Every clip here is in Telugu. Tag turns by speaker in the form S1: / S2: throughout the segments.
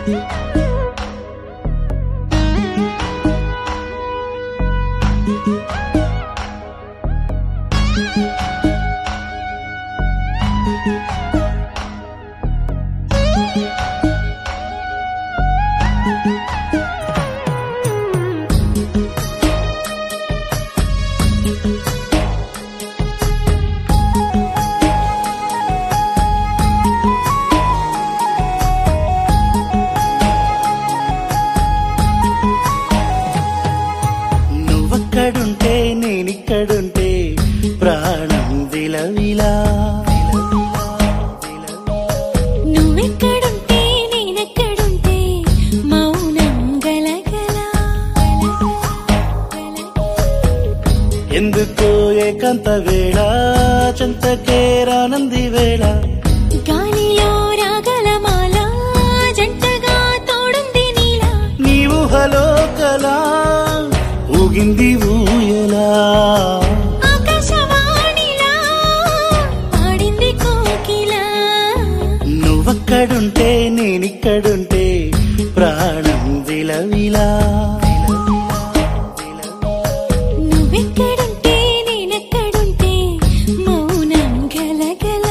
S1: నువ్వక్కడుంటే నేనిక్కడుంటే ప్రాణం విలవిలా
S2: నువ్వెక్కడుంటే నేనెక్కడుంటే మౌనం గలగల
S1: ఎందుకో ఏకాంత వేళ చింతకే రానంది వేళ
S2: గాలిలో రాగల మాల జంటగా తోడుంది నీలా
S1: నీ ఊహలో కలా ఊగింది ఊయలా
S2: ఆకాశవాణిలా పాడింది కోకిలా
S1: నువ్వక్కడుంటే నేనిక్కడుంటే ప్రాణం విలవిలా
S2: నువ్వెక్కడుంటే నేనెక్కడుంటే మౌనం గలగల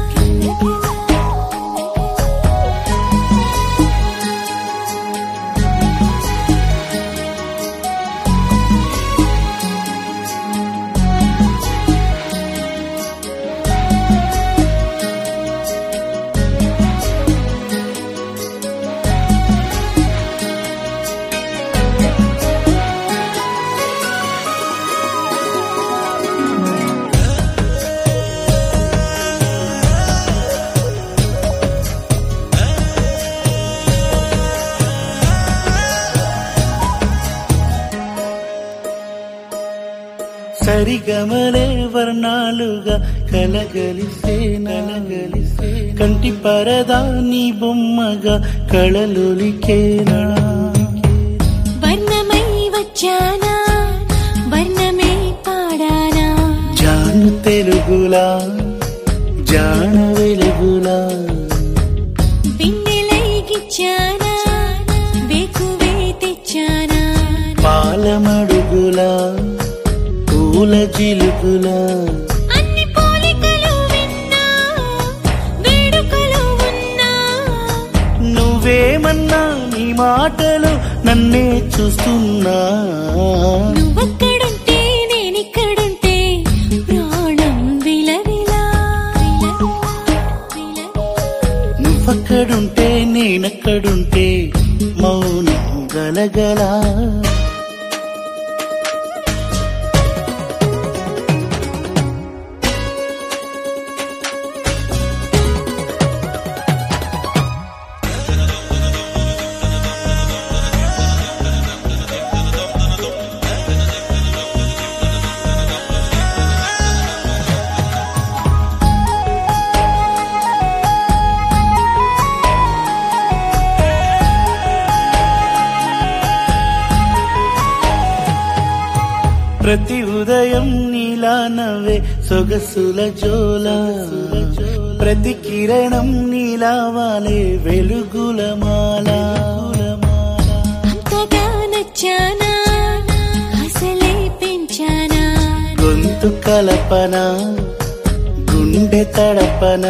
S1: సరిగమలే వర్ణాలుగా కలగలిసే నలగలిసే కంటి పరదా నీ బొమ్మగా కళలులికేనా
S2: వర్ణమై వచ్చానా వర్ణమే పాడానా
S1: జాను తెలుగులా జాన వెలుగులా
S2: బిన్నెలై గిచ్చానా వేకువే తెచ్చానా
S1: పాలమడుగులా పూల జిలుగులా
S2: అన్ని పోలికలు విన్నా వేడుకలు ఉన్నా
S1: నువ్వేమన్నా నీ మాటలు నన్నే చూస్తున్నా
S2: నువ్వక్కడుంటే నేనిక్కడుంటే ప్రాణం విలవిలా
S1: నువ్వక్కడుంటే నేనక్కడుంటే మౌనం గలగలా ప్రతి ఉదయం నీలా నవ్వే సొగసుల జోల ప్రతి కిరణం నీలా వాలే వెలుగుల మాల
S2: అంతగా నచ్చానా అసలే పెంచానా
S1: గొంతు కలపన గుండె తడపన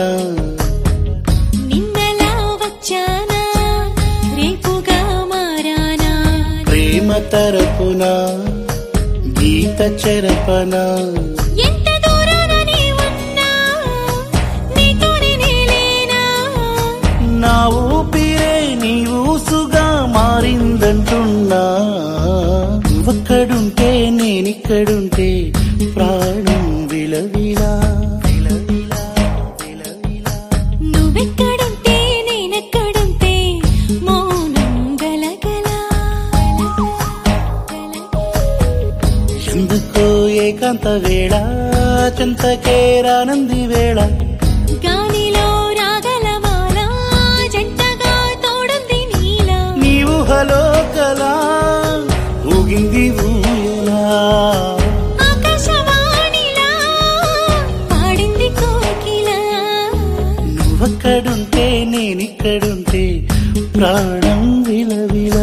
S2: నిన్నలా వచ్చానా రేపుగా మారానా
S1: ప్రేమ తరపున గీత చెరపన
S2: ఎంత దూరాన నీ ఉన్నా నీతోనే నేలేనా
S1: నా ఊపిరే నీ ఊసుగా మారిందంటున్నా నువ్వక్కడుంటే నేనిక్కడుంటే ప్రాణం విలవిలా విలవిలా విలవిలా
S2: నువ్వెక్కడుంటే నేనెక్కడుంటే మౌనం గలగల
S1: ఎందుకో ఏకాంత వేళ చింతకే రానంది వేళ
S2: గాలిలో రాగల మాల జంటగా తోడుంది నీలా
S1: నీ ఊహలో కలా ఊగింది ఊయలా
S2: ఆకాశవాణిలా పాడింది కోకిల
S1: నువ్వక్కడుంటే నేనిక్కడుంటే ప్రాణం విలవిల